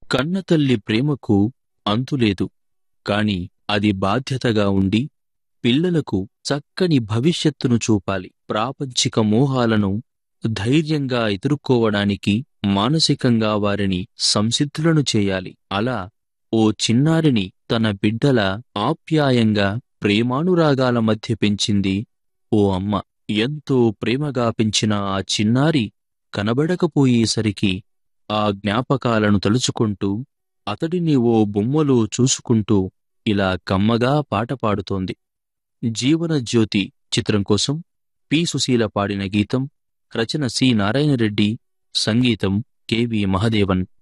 కన్నతల్లి ప్రేమకు అంతులేదు కాని అది బాధ్యతగా ఉండి పిల్లలకు చక్కని భవిష్యత్తును చూపాలి ప్రాపంచిక మోహాలను ధైర్యంగా ఎదుర్కోవడానికి మానసికంగా వారిని సంసిద్ధులను చేయాలి అలా ఓ చిన్నారిని తన బిడ్డల ఆప్యాయంగా ప్రేమానురాగాల మధ్య పెంచింది ఓ అమ్మ ఎంతో ప్రేమగా పెంచిన ఆ చిన్నారి కనబడకపోయేసరికి ఆ జ్ఞాపకాలను తలుచుకుంటూ అతడిని ఓ బొమ్మలో చూసుకుంటూ ఇలా కమ్మగా పాట పాడుతోంది జీవన జ్యోతి చిత్రం కోసం పి సుశీల పాడిన గీతం రచన సి నారాయణరెడ్డి సంగీతం కెవి మహదేవన్